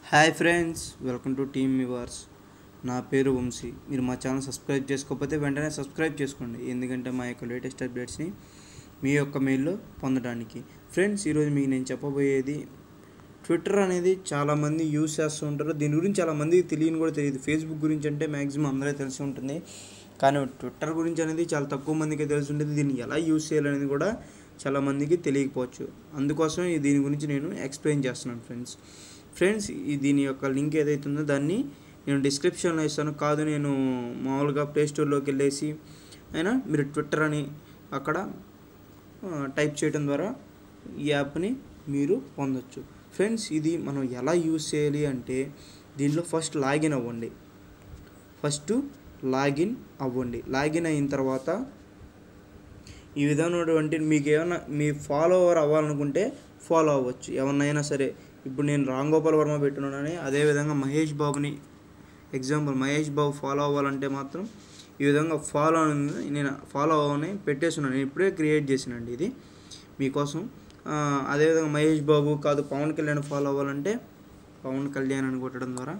hi friends welcome to team మివర్స్ నా పేరు వంశీ మీరు మా ఛానల్ సబ్స్క్రైబ్ చేసుకోకపోతే వెంటనే సబ్స్క్రైబ్ చేసుకోండి ఎందుకంటే మా యొక్క లేటెస్ట్ అప్డేట్స్ని మీ యొక్క మెయిల్లో పొందడానికి ఫ్రెండ్స్ ఈరోజు మీకు నేను చెప్పబోయేది ట్విట్టర్ అనేది చాలామంది యూస్ చేస్తూ ఉంటారు దీని గురించి చాలామందికి తెలియని కూడా తెలియదు ఫేస్బుక్ గురించి అంటే మ్యాక్సిమం అందరూ తెలిసి ఉంటుంది కానీ ట్విట్టర్ గురించి అనేది చాలా తక్కువ మందికి తెలిసి ఉంటుంది దీన్ని ఎలా యూస్ చేయాలనేది కూడా చాలామందికి తెలియకపోవచ్చు అందుకోసం ఈ దీని గురించి నేను ఎక్స్ప్లెయిన్ చేస్తున్నాను ఫ్రెండ్స్ ఫ్రెండ్స్ ఈ దీని యొక్క లింక్ ఏదైతే ఉందో దాన్ని నేను డిస్క్రిప్షన్లో ఇస్తాను కాదు నేను మామూలుగా ప్లే స్టోర్లోకి వెళ్ళేసి అయినా మీరు ట్విట్టర్ అని అక్కడ ఆ, టైప్ చేయడం ద్వారా ఈ యాప్ని మీరు పొందొచ్చు ఫ్రెండ్స్ ఇది మనం ఎలా యూస్ చేయాలి అంటే దీనిలో ఫస్ట్ లాగిన్ అవ్వండి ఫస్ట్ లాగిన్ అవ్వండి లాగిన్ అయిన తర్వాత ఈ విధమైనటువంటి మీకు ఏమైనా మీ ఫాలోవర్ అవ్వాలనుకుంటే ఫాలో అవ్వచ్చు ఎవరినైనా సరే ఇప్పుడు నేను రామ్ గోపాల్ వర్మ పెట్టున్నానని అదేవిధంగా మహేష్ బాబుని ఎగ్జాంపుల్ మహేష్ బాబు ఫాలో అవ్వాలంటే మాత్రం ఈ విధంగా ఫాలో అని నేను ఫాలో అవ్వని పెట్టేస్తున్నాను నేను ఇప్పుడే క్రియేట్ చేసినండి ఇది మీకోసం ఆ, అదేవిధంగా మహేష్ బాబు కాదు పవన్ కళ్యాణ్ ఫాలో అవ్వాలంటే పవన్ కళ్యాణ్ అని కొట్టడం ద్వారా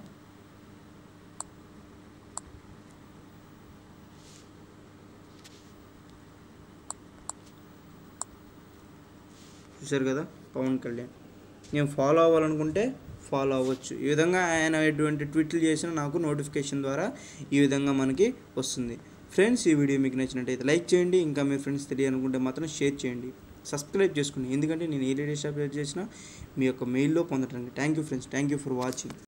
చూశారు కదా పవన్ కళ్యాణ్ నేను ఫాలో అవ్వాలనుకుంటే ఫాలో అవ్వచ్చు ఈ విధంగా ఆయన ఎటువంటి ట్వీట్లు చేసినా నాకు నోటిఫికేషన్ ద్వారా ఈ విధంగా మనకి వస్తుంది ఫ్రెండ్స్ ఈ వీడియో మీకు నచ్చినట్టయితే లైక్ చేయండి ఇంకా మీ ఫ్రెండ్స్ తెలియాలనుకుంటే మాత్రం షేర్ చేయండి సబ్స్క్రైబ్ చేసుకోండి ఎందుకంటే నేను ఏ లేటెస్ట్ అప్డేట్ చేసినా మీ యొక్క మెయిల్లో పొందడానికి thank you friends thank you for watching